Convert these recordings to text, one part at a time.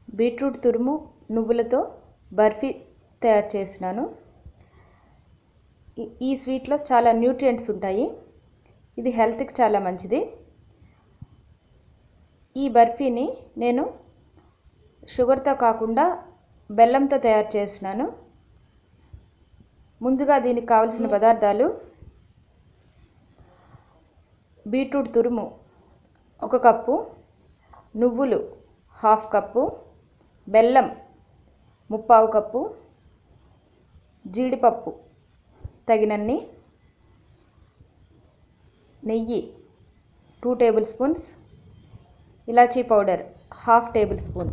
beetroot తురుము నువ్వులతో బర్ఫీ తయారు చేసినాను ఈ- ఈ స్వీట్లో చాలా న్యూట్రియంట్స్ ఉంటాయి ఇది హెల్త్కి చాలా మంచిది ఈ బర్ఫీని నేను షుగర్తో కాకుండా బెల్లంతో తయారు చేసినాను ముందుగా దీనికి కావలసిన పదార్థాలు బీట్రూట్ తురుము ఒక కప్పు నువ్వులు హాఫ్ కప్పు బెల్లం ముప్పావు కప్పు జీడిపప్పు తగినన్ని నెయ్యి టూ టేబుల్ స్పూన్స్ ఇలాచీ పౌడర్ హాఫ్ టేబుల్ స్పూన్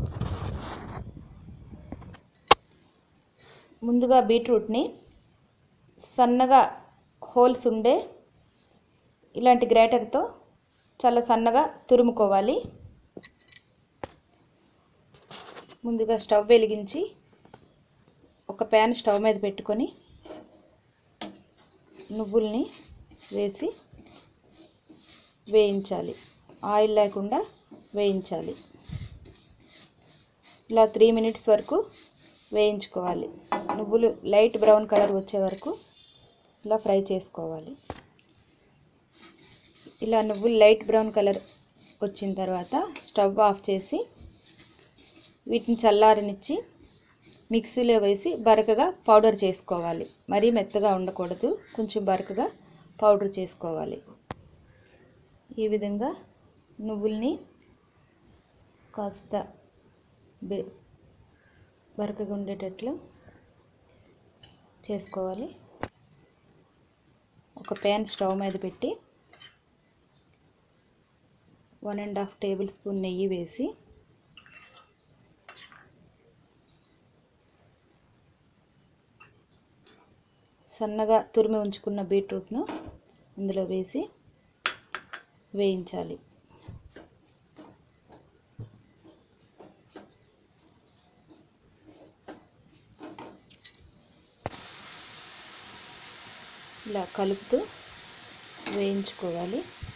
ముందుగా బీట్రూట్ని సన్నగా హోల్స్ ఉండే ఇలాంటి గ్రేటర్తో చాలా సన్నగా తురుముకోవాలి ముందుగా స్టవ్ వెలిగించి ఒక ప్యాన్ స్టవ్ మీద పెట్టుకొని నువ్వుల్ని వేసి వేయించాలి ఆయిల్ లేకుండా వేయించాలి ఇలా త్రీ మినిట్స్ వరకు వేయించుకోవాలి నువ్వులు లైట్ బ్రౌన్ కలర్ వచ్చే వరకు ఇలా ఫ్రై చేసుకోవాలి ఇలా నువ్వులు లైట్ బ్రౌన్ కలర్ వచ్చిన తర్వాత స్టవ్ ఆఫ్ చేసి వీటిని చల్లారనిచ్చి మిక్సీలో వేసి బరకగా పౌడర్ చేసుకోవాలి మరీ మెత్తగా ఉండకూడదు కొంచెం బరకగా పౌడర్ చేసుకోవాలి ఈ విధంగా నువ్వుల్ని కాస్త బె బరకగా ఉండేటట్లు చేసుకోవాలి ఒక ప్యాన్ స్టవ్ మీద పెట్టి one and half tablespoon నెయ్యి వేసి సన్నగా తురిమి ఉంచుకున్న బీట్రూట్ను ఇందులో వేసి వేయించాలి ఇలా కలుపుతూ వేయించుకోవాలి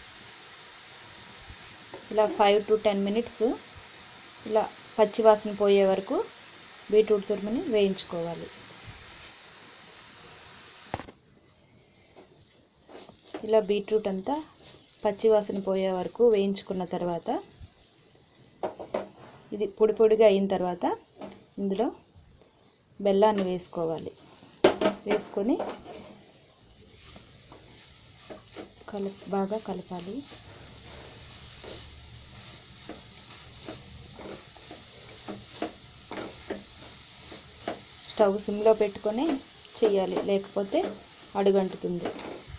ఇలా ఫైవ్ టు టెన్ మినిట్స్ ఇలా పచ్చివాసన పోయే వరకు బీట్రూట్ తురుముని వేయించుకోవాలి ఇలా బీట్రూట్ అంతా పచ్చివాసన పోయే వరకు వేయించుకున్న తర్వాత ఇది పొడి పొడిగా అయిన తర్వాత ఇందులో బెల్లాన్ని వేసుకోవాలి వేసుకొని కలు బాగా కలపాలి స్టవ్ సిమ్లో పెట్టుకొని చేయాలి లేకపోతే అడుగంటుతుంది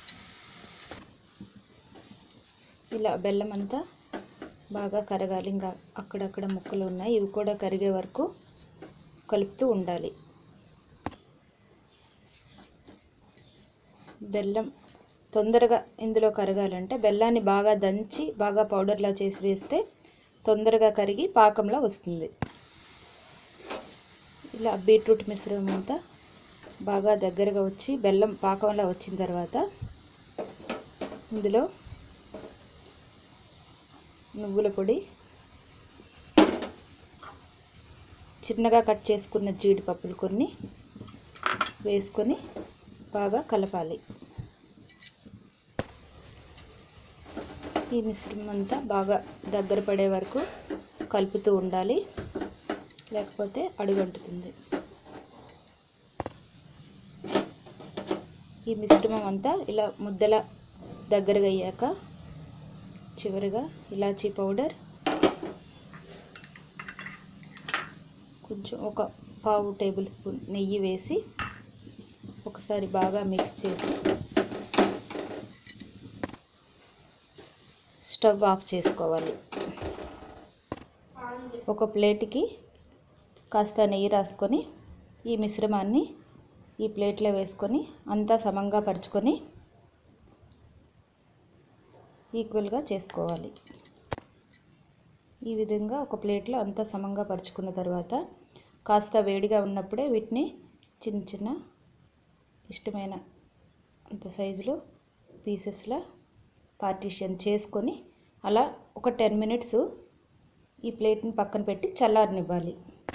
ఇలా బెల్లం అంతా బాగా కరగాలి ఇంకా అక్కడక్కడ ముక్కలు ఉన్నాయి ఇవి కూడా కరిగే వరకు కలుపుతూ ఉండాలి బెల్లం తొందరగా ఇందులో కరగాలంటే బెల్లాన్ని బాగా దంచి బాగా పౌడర్లా చేసి వేస్తే తొందరగా కరిగి పాకంలో వస్తుంది ఇలా బీట్రూట్ మిశ్రమం అంతా బాగా దగ్గరగా వచ్చి బెల్లం పాకంలో వచ్చిన తర్వాత ఇందులో నువ్వుల పొడి చిన్నగా కట్ చేసుకున్న జీడిపప్పులు కొన్ని వేసుకొని బాగా కలపాలి ఈ మిశ్రమం అంతా బాగా దగ్గర పడే వరకు కలుపుతూ ఉండాలి లేకపోతే అడుగంటుతుంది ఈ మిశ్రమం అంతా ఇలా ముద్దల దగ్గరగా అయ్యాక చివరిగా ఇలాచీ పౌడర్ కొంచెం ఒక పావు టేబుల్ స్పూన్ నెయ్యి వేసి ఒకసారి బాగా మిక్స్ చేసి స్టవ్ ఆఫ్ చేసుకోవాలి ఒక ప్లేట్కి కాస్త నెయ్యి రాసుకొని ఈ మిశ్రమాన్ని ఈ ప్లేట్లో వేసుకొని అంతా సమంగా పరుచుకొని ఈక్వల్గా చేసుకోవాలి ఈ విధంగా ఒక ప్లేట్లో అంతా సమంగా పరుచుకున్న తర్వాత కాస్త వేడిగా ఉన్నప్పుడే వీటిని చిన్న చిన్న ఇష్టమైన అంత సైజులో పీసెస్లా పార్టీషన్ చేసుకొని అలా ఒక టెన్ మినిట్స్ ఈ ప్లేట్ని పక్కన పెట్టి చల్లారనివ్వాలి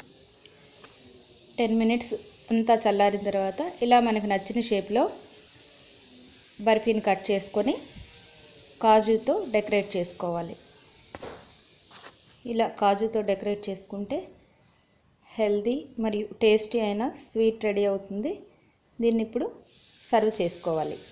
టెన్ మినిట్స్ అంతా చల్లారిన తర్వాత ఇలా మనకు నచ్చిన షేప్లో బర్ఫీని కట్ చేసుకొని కాజుతో డెకరేట్ చేసుకోవాలి ఇలా కాజుతో డెకరేట్ చేసుకుంటే హెల్దీ మరియు టేస్టీ అయిన స్వీట్ రెడీ అవుతుంది దీన్ని ఇప్పుడు సర్వ్ చేసుకోవాలి